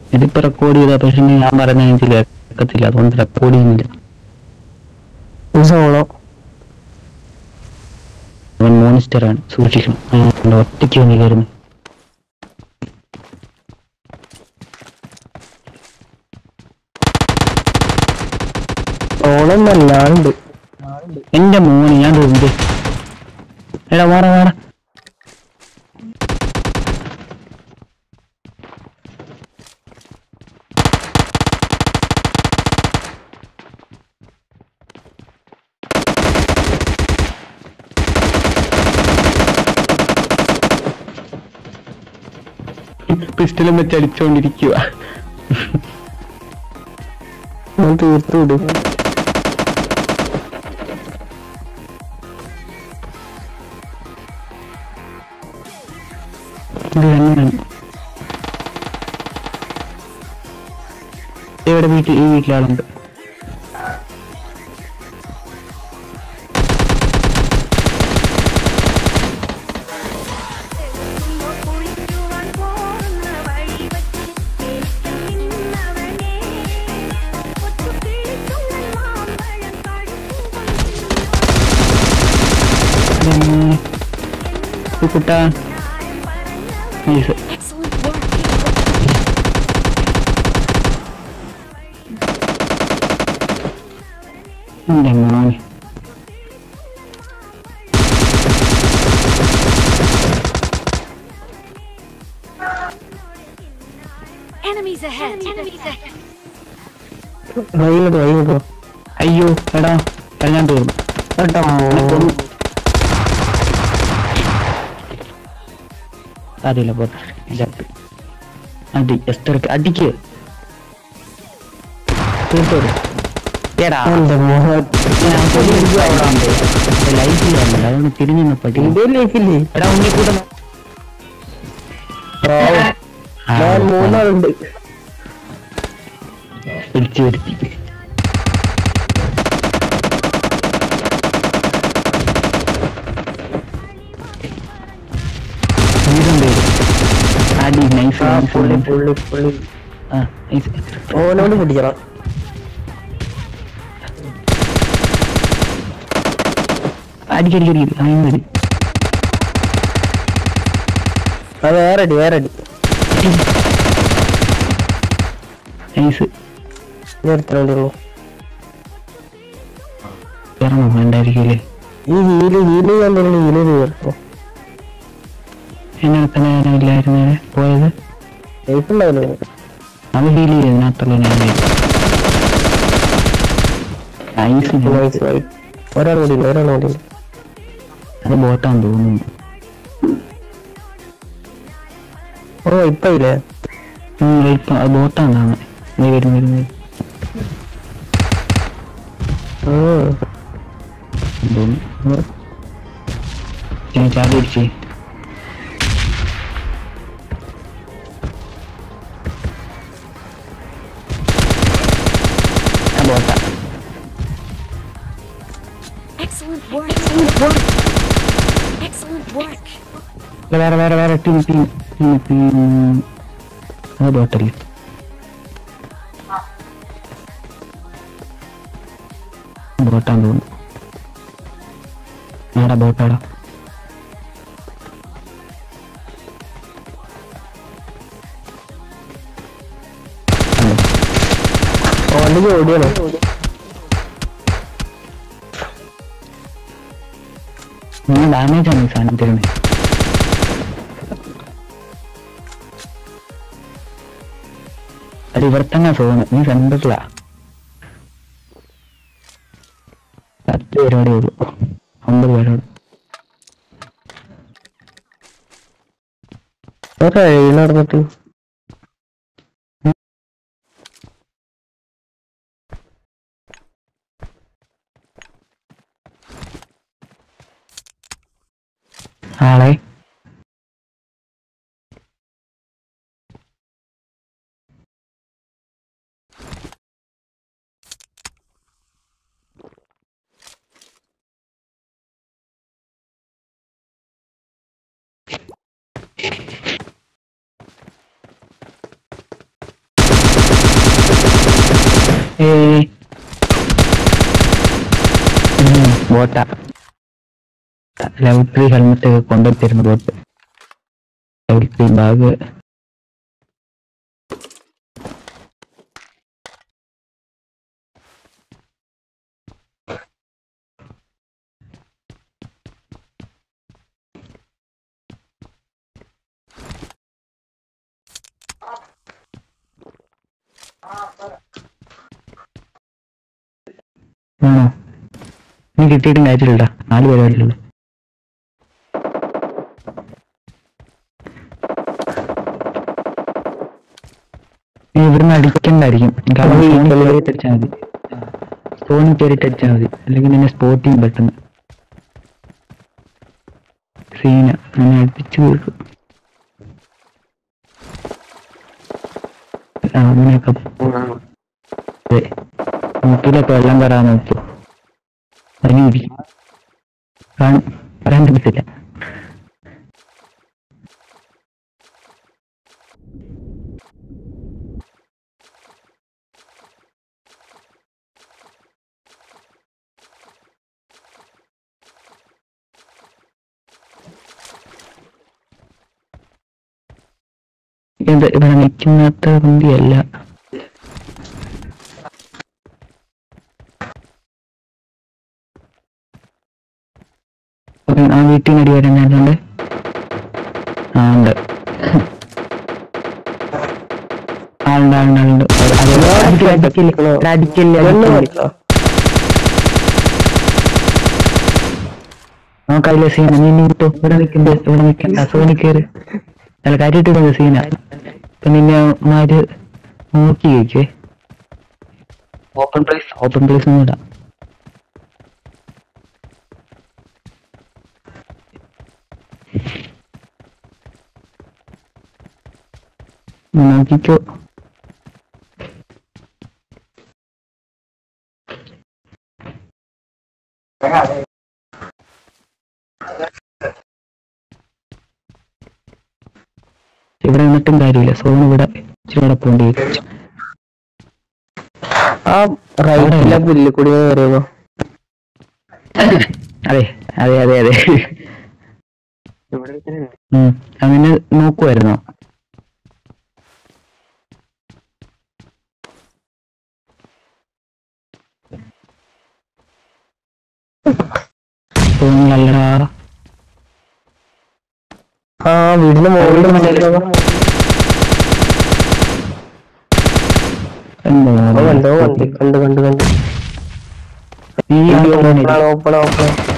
ഇതിപ്പോ റെക്കോർഡ് ചെയ്താ പക്ഷെ ഞാൻ പറയുന്ന എനിക്ക് കേൾക്കത്തില്ല അതുകൊണ്ട് റെക്കോർഡ് ചെയ്യുന്നില്ല സോളോ അവൻ മോണിസ്റ്റർ ആണ് സൂക്ഷിക്കണം അവൻ ഒറ്റയ്ക്ക് വന്ന് കയറുന്നു സോളോ നല്ലാണ്ട് എന്റെ മോന് ഞാൻ തോന്നുന്നത് എടാ വാറ വാറ പിസ്റ്റലും വെച്ച് അടിച്ചോണ്ടിരിക്കുക ഞാൻ തീർത്തു വിടും ഇത് തന്നെയാണ് ഇവിടെ വീട്ടിൽ ഈ വീട്ടിലാളുണ്ട് കുളിക്കുവാൻ പോകുന്ന വഴി വച്ച് നിന്നവനെ ഒത്തു കിളിക്കുന്ന മാമ്പഴം കടുക്കുവാൻ കുട്ടാ നൈസ് Excellent work. എന്റെ മോനെ Enemies ahead. Enemies ahead. വൈകിട്ട് വൈകിട്ടോ അയ്യോ എടാ എല്ലാം തീർന്നു കേട്ടോ അറിയില്ല പോട്ടെ ഇല്ലാത്ത. അടി ജസ്റ്റ് ഇറക്കി അടിക്ക് തീർത്തോട് എടാ എന്റെ മോഹൻ ലൈഫ് ചെയ്യാറുണ്ട് അതുകൊണ്ട് തിരിഞ്ഞു പറ്റി എന്റെ ലൈഫില്ലേ എടാ ഉണ്ണിക്കൂട്ടം ഞാൻ മൂന്നാളുണ്ട് പിടിച്ചു വരുത്തി വീടും പേര് അടി നൈസ് ആ പുള്ളി പുള്ളി പുള്ളി ആ നൈസ് ഓനോട് പിടിക്കണം അടിക്കടിക്കടി അങ്ങനെ മതി അത് വേറടി വേറടി നൈസ് നിർത്തണുള്ളൂ ഇറങ്ങും വേണ്ടായിരിക്കില്ലേ ഈ ഹീല് ഹീല് ഞാൻ തന്നെ ഹീല് തീർക്കും എന്നെ തന്നെ ഞാനില്ലായിരുന്നു പോയത് ലൈഫ് ഉണ്ടാവില്ല അത് ഫീൽ ചെയ്തതിനകത്തുള്ള ഞാൻ നൈസ് നൈസ് ആയി ഒരാൾ കൂടി ഇല്ല ഒരാൾ കൂടി ഇല്ല അത് ബോട്ടാന്ന് തോന്നുന്നു ഓ ഇപ്പൊ ഇല്ലേ ഉം, ഇപ്പൊ അത് ബോട്ടാന്ന് കാണാൻ നീ വരും വരും വരും ഉം. തോന്നുന്നു ഞാൻ ചാടി അടിച്ചേ ആ ബോട്ടാ Excellent work. Excellent work. Excellent work. ഇല്ല, വേറെ വേറെ വേറെ ടീം ടീം ടീം ടീം അത് ബോട്ടല്ലേ ബോട്ടാന്ന് തോന്നുന്നു ആടാ ബോട്ടാടാ ഓന്റെ ജോഡിയാണ് നീ ഡാമേജ് ആണ് ഈ സാധനം തരുന്നത് അത് ഇവിടെ തന്നെ സോണ് നീ സെന്ററിലാ പത്ത് പേരോടെ ഉള്ളൂ ഒമ്പത് പേരോട് കഴിയും നടന്നിട്ട് ആളെ ഏയ് ബോട്ടാ ലെവൽ ത്രീ ഹെൽമെറ്റ് ഒക്കെ കൊണ്ടുവരുന്ന ബോട്ട് ലെവൽ ത്രീ ബാഗ് ആണോ നീ കിട്ടിയിട്ടും കാര്യമില്ലടാ നാല് പേരല്ലോ നീ ഇവിടുന്ന് അടിക്കണ്ടായിരിക്കും കാരണം ഈ ഫോണിൽ കളി- കയറിയിട്ട് അടിച്ചാൽ മതി ഫോണിൽ കയറിയിട്ട് അടിച്ചാൽ മതി അല്ലെങ്കിൽ നിന്നെ സ്പോട്ട് ചെയ്യും പെട്ടെന്ന് സീന നിന്നെ അടുപ്പിച്ച് വീഴും ആ, അങ്ങനെയൊക്കെ അതെ മൂക്കിലൊക്കെ വെള്ളം കയറാൻ നോക്കൂ അതിന് ഇരിക്കും കാണും പറയാൻ പറ്റത്തില്ല ഇത് ഇവിടെ നിൽക്കുന്നത്ര കുന്തിയല്ല ഓക്കേ, ആ വീട്ടിൽ നിന്ന് അടി വരുന്നുണ്ട് ആ ഉണ്ട് ആളുണ്ട് ആളുണ്ട് ആളുണ്ട് അത് അടിക്കില്ല അടിക്കില്ല ഇവിടെ അടിക്കില്ല ഇതെന്നെ അടിക്കില്ല മതിയോ? നോക്കതിലെ സീന നീ നീ കിട്ടോ ഇവിടെ നിൽക്കണ്ട ഇവിടെ നിൽക്കണ്ട സോണി കയറി അല്ല കാര്യമായിട്ട് സീന ഇപ്പൊ നിന്നെ മാര് നോക്കി വയ്ക്കുവേ ഓപ്പൺ പ്ലേസ് ഓപ്പൺ പ്ലേസ് ഒന്നും ഇടാം നോക്കിക്കോ ഇവിടെ നിന്നിട്ടും കാര്യമില്ല സോൺ ഇവിടെ ഇച്ചിരി കൂടെ പോണ്ടി വരും ആ റൈറ്റിലെ പുല്ല് കൂടി കയറിയപ്പോ അതെ അതെ അതെ അതെ ഉം. അങ്ങനെ നോക്കുമായിരുന്നോ തോന്നിയല്ലടാ ആ വീടിന്റെ മുകളിൽ എന്താ കണ്ടോ കണ്ടു കണ്ടു കണ്ടു കണ്ടു ഈ ഓപ്പൺ ഓപ്പൺ ഓപ്പൺ